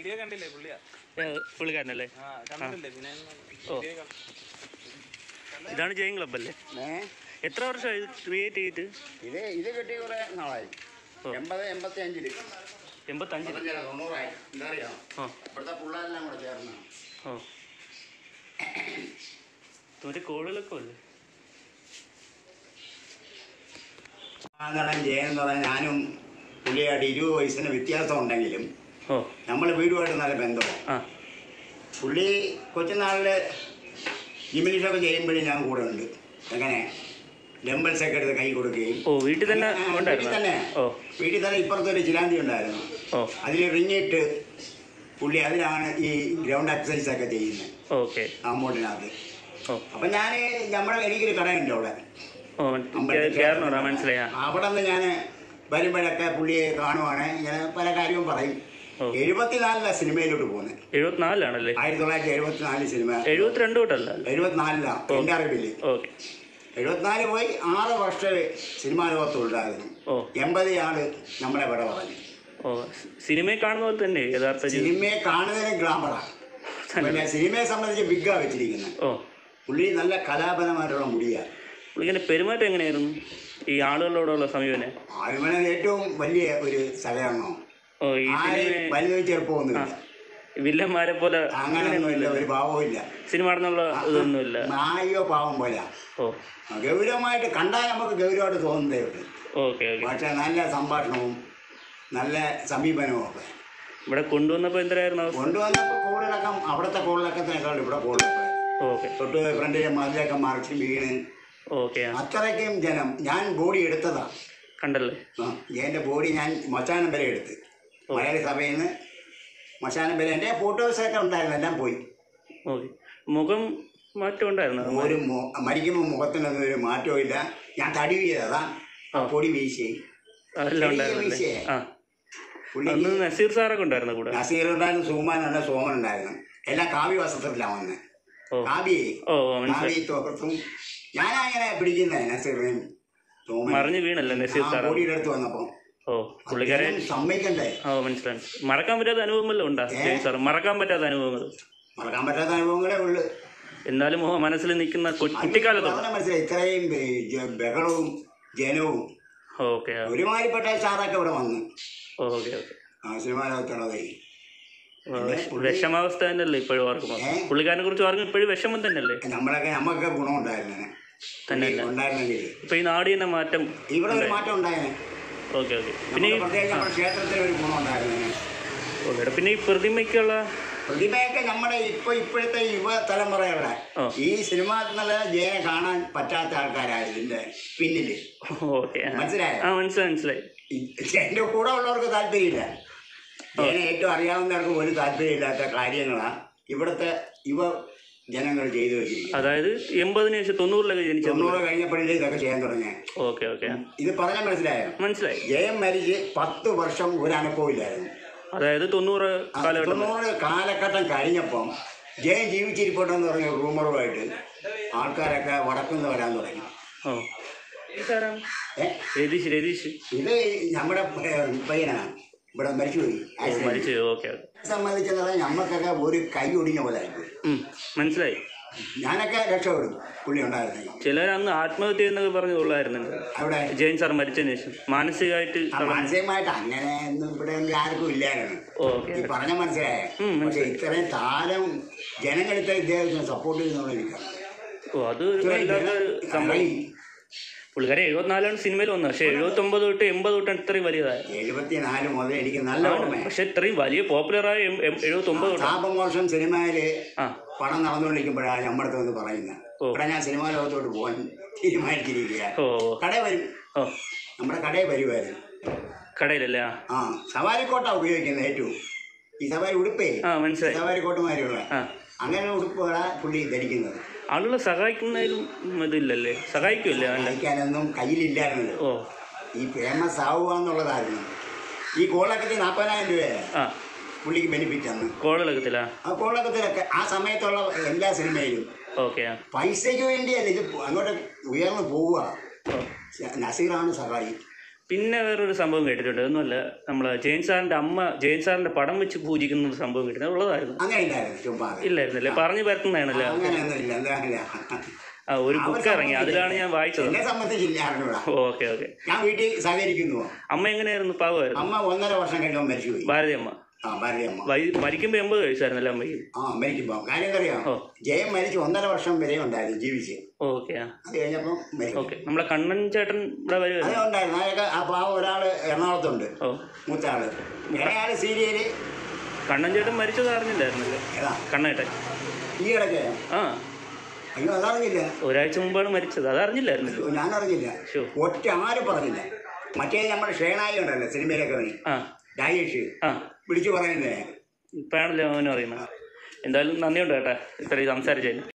Video കണ്ടില്ലേ പുള്ളിയാ ഏ, പുള്ളിക്കാരനല്ലേ ആ കണ്ടിട്ടില്ലേ പിന്നെ ഓ. വീഡിയോ കണ്ടു. ഇതാണ് ജെയിൻ ക്ലബ് അല്ലേ ഏ എത്ര വർഷമായി ക്രിയേറ്റ് ചെയ്തിട്ട് ഇത് ഇത് കിട്ടി കുറെ നാളായി ഓ. എൺപത് എൺപത്തി അഞ്ചില് എൺപത്തഞ്ചിൽ തൊണ്ണൂറായി എന്താ അറിയാം ആ ഇവിടുത്തെ പിള്ളേരെല്ലാം കൂടെ ചേർന്ന് ഓ മറ്റേ കോളുകളൊക്കെ അല്ലേ നടൻ ജയൻ എന്ന് പറഞ്ഞാൽ ഞാനും പുള്ളിയായിട്ട് ഇരുപത് വയസ്സിന് വ്യത്യാസം ഉണ്ടെങ്കിലും ഓ നമ്മൾ വീടുമായിട്ട് നല്ല ബന്ധമാണ് ആ പുള്ളി കൊച്ചുനാളിൽ ജിമിനിഷൊക്കെ ചെയ്യുമ്പോഴും ഞാൻ കൂടെ ഉണ്ട് എങ്ങനെ ഡംബൽസ് ഒക്കെ എടുത്ത് കൈ കൊടുക്കുകയും ഓ വീട്ടിൽ തന്നെ ആ, വീട്ടിൽ ഉണ്ടായിരുന്നു തന്നെ ഓ വീട്ടിൽ തന്നെ ഇപ്പുറത്തൊരു ചിലാന്തി ഉണ്ടായിരുന്നു ഓ അതിൽ റിങ്ങിട്ട് പുള്ളി അതിലാണ് ഈ ഗ്രൗണ്ട് എക്സസൈസ് ഒക്കെ ചെയ്യുന്നത് ഓക്കെ ആമ്പോട്ടിനകത്ത് ഓ അപ്പം ഞാൻ നമ്മുടെ എനിക്കൊരു കടയുണ്ട് അവിടെ ഓ കയറണോടാ മനസ്സിലായാ അവിടെ നിന്ന് ഞാൻ വരുമ്പോഴൊക്കെ പുള്ളിയെ കാണുവാണ് ഇങ്ങനെ പല കാര്യവും പറയും ഓ. എഴുപത്തിനാലിലെ സിനിമയിലോട്ട് പോകുന്നത് എഴുപത്തിനാലിലാണല്ലേ ആയിരത്തി തൊള്ളായിരത്തി എഴുപത്തിനാല് സിനിമ എഴുപത്തിരണ്ട് തൊട്ടല്ല എഴുപത്തിനാലിലാണ് എൻ്റെ അറിവില് ഓക്കെ എഴുപത്തിനാല് പോയി ആറ് വർഷം സിനിമാ ലോകത്തുണ്ടായിരുന്നു ഓ എൺപത് ആള് നമ്മളെ വിട പറഞ്ഞു ഓ സിനിമയിൽ കാണുന്ന പോലെ തന്നെ യഥാർത്ഥ ജീവിതം സിനിമയെ കാണുന്നതിന് ഗ്ലാമറാണ് പിന്നെ സിനിമയെ സംബന്ധിച്ച് ബിഗ്ഗാ വെച്ചിരിക്കുന്നത് ഓ പുള്ളി നല്ല കലാപരമായിട്ടുള്ള മുടിയാണ് പുള്ളിങ്ങനെ പെരുമാറ്റം എങ്ങനെയായിരുന്നു ഈ ആളുകളോടുള്ള സമീപനം ആയുമന ഏറ്റവും വലിയ ഒരു സഹകരണം ഓ ഈ ആരെയും സിനിമ വലുത് ചെറുപ്പമൊന്നുമില്ല വില്ലന്മാരെ പോലെ അങ്ങനെയൊന്നുമില്ല ഒരു ഭാവവും സിനിമ നടന്നുള്ള ഇതൊന്നുമില്ല നായോ പാവം പോലെ ഓ ഗൗരവമായിട്ട് കണ്ടാൽ നമുക്ക് ഗൗരവമായിട്ട് തോന്നുന്നതേ ഉള്ളൂ ഓക്കെ ഓക്കെ പക്ഷെ നല്ല സംഭാഷണവും നല്ല സമീപനവും ഒക്കെ ഇവിടെ കൊണ്ടുവന്നപ്പോൾ എന്തരായിരുന്നു അവസ്ഥ കൊണ്ടുവന്നപ്പോൾ കൂടുതലൊക്കെ അവിടുത്തെ കൂടുതലൊക്കെ ഇവിടെ കൂടുതലൊക്കെ ഓക്കെ തൊട്ട് ഫ്രണ്ടിലെ മതിലൊക്കെ മറിച്ച് വീണ് ഓക്കെ ആ അത്രയ്ക്കും ജനം ഞാൻ ബോഡി എടുത്തതാ കണ്ടല്ലേ ആ, എൻ്റെ ബോഡി ഞാൻ മച്ചാനം വരെ എടുത്ത് മലയാളി സഭയിൽ നിന്ന് മച്ചാനം വരെ എൻ്റെ ഫോട്ടോസൊക്കെ ഉണ്ടായിരുന്നു എല്ലാം പോയി ഓക്കെ മുഖം മാറ്റം ഉണ്ടായിരുന്നു ഒരു മു- മരിക്കുമ്പോൾ മുഖത്തിനൊന്നും ഒരു മാറ്റവും ഇല്ല ഞാൻ തടി ചെയ്തതാ ആ പൊടി വീശി അതെല്ലാം ചെറിയ ഉണ്ടായിരുന്നല്ലേ വീശിയേ. ആ പുള്ളി അന്ന് നസീർ സാറൊക്കെ ഉണ്ടായിരുന്നു കൂടെ നസീർ ഉണ്ടായിരുന്നു സുമാൻ ഉണ്ട് സോമൻ ഉണ്ടായിരുന്നു എല്ലാം കാവ്യ വസ്ത്രത്തിലാണ് വന്നത് ഓ കാവ്യ ഓ ഓ, മനസ്സിലായി കാവ്യ തോർത്തും ഞാനങ്ങനെ പിടിക്കുന്നത് നസീറിനെയും സോമൻ മറിഞ്ഞു വീണല്ലേ നസീർ ആ സാർ ബോഡിയുടെ അടുത്ത് വന്നപ്പോ ഓ പുള്ളിക്കാരെ അദ്ദേഹം സമ്മതിക്കണ്ടേ ഓ മനസ്സിലായി മറക്കാൻ പറ്റാത്ത അനുഭവങ്ങളെല്ലാം ഉണ്ടാ ജയ് സാർ മറക്കാൻ പറ്റാത്ത അനുഭവങ്ങൾ മറക്കാൻ പറ്റാത്ത അനുഭവങ്ങളേ ഉള്ളു എന്നാലും ഓ മനസ്സിൽ നിൽക്കുന്ന കു- കുട്ടിക്കാലത്തുള്ള അവനെ മനസ്സിലായി ഇത്രയും ഏ, ജ- ബഹളവും ജനവും ഓക്കെ ഒരുമാതിരിപ്പെട്ട സാറൊക്കെ ഇവിടെ വന്നു ഓക്കെ ഓക്കെ ആ സിനിമാ ലോകത്തുള്ളത് വിഷമാവസ്ഥ തന്നെയല്ലേ ഇപ്പോഴും ഓർക്കുമ്പോൾ ഏ? പുള്ളിക്കാരനെ കുറിച്ച് ഓർക്കും ഇപ്പോഴും വിഷമം തന്നെയല്ലേ നമ്മളൊക്കെ നമുക്കൊക്കെ ഗുണമുണ്ടായിരുന്നു തന്നെ ഉണ്ടായിരുന്നെങ്കിൽ ഇപ്പൊ ഈ നാട് തന്നെ മാറ്റം ഇവിടെ ഒരു മാറ്റം ഉണ്ടായേനെ ഓക്കെ ഓക്കെ പിന്നെ ഈ- നമുക്ക് പ്രത്യേകിച്ച് നമ്മുടെ ക്ഷേത്രത്തിൽ ഒരു ഗുണം ഉണ്ടായിരുന്നു ഓക്കെ പിന്നെ ഈ പ്രതിമയ്ക്കുള്ള പ്രതിമയൊക്കെ നമ്മുടെ ഇപ്പൊ ഇപ്പോഴത്തെ യുവ തലമുറയുടെ ഓ. ഈ സിനിമ എന്നുള്ള ജയനെ കാണാൻ പറ്റാത്ത ആൾക്കാരാണ് ഇതിന്റെ പിന്നില് ഓക്കെ മനസ്സിലായോ? ആ മനസ്സിലായി മനസ്സിലായി ഈ- എന്റെ കൂടെ ഉള്ളവർക്ക് താല്പര്യമില്ല ജയനെ ഏറ്റവും അറിയാവുന്നവർക്ക് ഒരു താല്പര്യമില്ലാത്ത കാര്യങ്ങളാണ് ഇവിടുത്തെ യുവ ജനങ്ങൾ ചെയ്തു വെച്ചിരിക്കുന്നത് അതായത് എൺപതിന് ശേഷം തൊണ്ണൂറിലൊക്കെ ജനിച്ചത് തൊണ്ണൂറ് കഴിഞ്ഞപ്പോഴേ ഇതൊക്കെ ചെയ്യാൻ തുടങ്ങിയ ഓക്കെ ഓക്കെ ഇത് പറഞ്ഞാൽ മനസ്സിലായോ മനസ്സിലായി ജയം മരിച്ച് പത്ത് വർഷം ഒരു അനക്കവും ഇല്ലായിരുന്നു അതായത് തൊണ്ണൂറ് ആ, കാലഘട്ടം തൊണ്ണൂറ് കാലഘട്ടം കഴിഞ്ഞപ്പം ജയം ജീവിച്ചിരിപ്പുണ്ടെന്ന് പറഞ്ഞ റൂമറുമായിട്ട് ആൾക്കാരൊക്കെ വടക്കുന്ന് വരാൻ തുടങ്ങി ഓ ഇതാരാണ് ഏ രതീഷ് രതീഷ് ഇത് നമ്മുടെ ഏ, പയ്യനാണ് ഇവിടെ മരിച്ചുപോയി ഓ ആക്സിഡന്റ് മരിച്ചു ഓക്കെ ഓക്കെ സംബന്ധിച്ചത് ഞമ്മക്കൊക്കെ ഒരു കൈ ഒടിഞ്ഞ പോലെ ആയിപ്പോയി ഉം, മനസ്സിലായി ഞാനൊക്കെ രക്ഷപ്പെടും പുള്ളി ഉണ്ടായിരുന്നെങ്കിൽ ചിലർ അന്ന് ആത്മഹത്യ എന്നൊക്കെ പറഞ്ഞു കൊള്ളായിരുന്നു അവിടെ ജയൻ സാർ മരിച്ചതിന് ശേഷം മാനസികമായിട്ട് ആ മാനസികമായിട്ട് അങ്ങനെ ഒന്നും ഇവിടെ ഒന്നും ആർക്കും ഇല്ലായിരുന്നു ഓക്കെ ഈ പറഞ്ഞ മനസ്സിലായ ഉം, പക്ഷെ ഇത്രയും താരം ജനങ്ങൾ ഇത്ര ഇദ്ദേഹത്തിന് സപ്പോർട്ട് ചെയ്യുന്നുള്ള എനിക്കറിയാം ഓ അത് ഒരു ഇത്രയും വല്ലാത്ത ജനം- സംഭവം ഈ പുള്ളിക്കാരെ എഴുപത്തിനാലാണ് സിനിമയിൽ വന്നത് പക്ഷെ എഴുപത്തൊമ്പത് തൊട്ട് എൺപത് തൊട്ടാണ് ഇത്രയും വലിയതായ എഴുപത്തിനാല് മുതൽ എനിക്ക് നല്ല ഓർമ്മ പക്ഷെ ഇത്രയും വലിയ പോപ്പുലറായ എഴുപത്തൊമ്പത് തൊട്ട് താപമോഷം സിനിമയില് ആ പണം നടന്നുകൊണ്ടിരിക്കുമ്പോഴാണ് നമ്മുടെ അടുത്ത് വന്ന് പറയുന്നത് ഓ. ഇവിടെ ഞാൻ സിനിമാ ലോകത്തോട്ട് പോകാൻ തീരുമാനിച്ചിരിക്കുക ഓ ഓ, കടയിൽ വരും ഓ നമ്മുടെ കടയിൽ വരുമായിരുന്നു കടയിലല്ലേ ആ ആ സവാരിക്കോട്ടാ ഉപയോഗിക്കുന്നത് ഏറ്റവും ഈ സവാരി ഉടുപ്പേ ആ മനസ്സിലായി സവാരിക്കോട്ടുമാരുള്ള ആ അങ്ങനെ ഉടുപ്പുകളാണ് പുള്ളി ധരിക്കുന്നത് ആളുകളെ സഹായിക്കുന്നതിലും ഇതില്ലല്ലേ സഹായിക്കുമല്ലേ അല്ല സഹായിക്കാനൊന്നും കയ്യിലില്ലായിരുന്നല്ലോ ഓ ഈ ഫേമസ് ആവുക എന്നുള്ളതായിരുന്നു ഈ കോളക്കത്തിൽ നാൽപ്പതിനായിരം രൂപയാണ് ആ പുള്ളിക്ക് ബെനിഫിറ്റ് അന്ന് കോളകത്തിലാ ആ കോളക്കത്തിലൊക്കെ ആ സമയത്തുള്ള എല്ലാ സിനിമയിലും ഓക്കെ ആ പൈസയ്ക്ക് വേണ്ടിയല്ല ഇത് അങ്ങോട്ട് ഉയർന്നു പോവുക ഓ നസീറാണ് സഹായി പിന്നെ വേറൊരു സംഭവം കേട്ടിട്ടുണ്ട് ഒന്നുമല്ല നമ്മളെ ജെയിൻ സാറിന്റെ അമ്മ ജെയിൻ സാറിന്റെ പടം വെച്ച് പൂജിക്കുന്ന ഒരു സംഭവം കേട്ടിട്ടുണ്ട് ഉള്ളതായിരുന്നു അങ്ങനെ ഇല്ലായിരുന്നു ചുമ്മാ ഇല്ലായിരുന്നല്ലേ പറഞ്ഞു പരത്തുന്നതാണല്ലോ അങ്ങനെയൊന്നും ഇല്ല എന്താ ഇല്ല. ആ ഒരു ബുക്ക് ഇറങ്ങി അതിലാണ് ഞാൻ വായിച്ചത് എന്നെ സംബന്ധിച്ചില്ല അറിഞ്ഞൂടാ ഓക്കെ ഓക്കെ ഞാൻ വീട്ടിൽ സഹകരിക്കുന്നു അമ്മ എങ്ങനെയായിരുന്നു പാവമായിരുന്നു അമ്മ ഒന്നര വർഷം കഴിഞ്ഞപ്പോൾ മരിച്ചുപോയി ഭാരതി അമ്മ ആ ഭാര്യ അമ്മ വൈ- മരിക്കുമ്പോ എൺപത് വയസ്സായിരുന്നല്ലേ അമ്മയ്ക്ക് ആ മരിക്കുമ്പോൾ കാര്യം അറിയാം ഓ. ജയം മരിച്ച് ഒന്നര വർഷം വരെ ഉണ്ടായിരുന്നു ജീവിച്ച് ഓക്കെ ആ അത് കഴിഞ്ഞപ്പം മരിച്ചു ഓക്കെ നമ്മളെ കണ്ണൻ ചേട്ടൻ ഇവിടെ അത് വരുമായിരുന്നു ഉണ്ടായിരുന്നു അതൊക്കെ ആ പാവം ഒരാൾ എറണാകുളത്തുണ്ട് ഓ മൂത്ത ആള് ഇളയാള് സീരിയല് കണ്ണൻ ചേട്ടൻ മരിച്ചത് അറിഞ്ഞില്ലായിരുന്നല്ലേ ഏതാ കണ്ണേട്ടൻ ഈ ഇടയ്ക്ക് ആ അയ്യോ അതറിഞ്ഞില്ല ഒരാഴ്ച മുമ്പാണ് മരിച്ചത് അത് അറിഞ്ഞില്ലായിരുന്നല്ലോ ഞാൻ അറിഞ്ഞില്ല ഷോ ഒറ്റ ആരും പറഞ്ഞില്ല മറ്റേ നമ്മുടെ ഷേണായി ഉണ്ടല്ലോ സിനിമയിലൊക്കെ വനി ആ രാജേഷ് ആ വിളിച്ചു പറയുന്നേ ഇപ്പോഴാണല്ലോ അവനും അറിയുന്നത് എന്തായാലും നന്ദിയുണ്ട് കേട്ടാ ഇത്രയും സംസാരിച്ചതിന്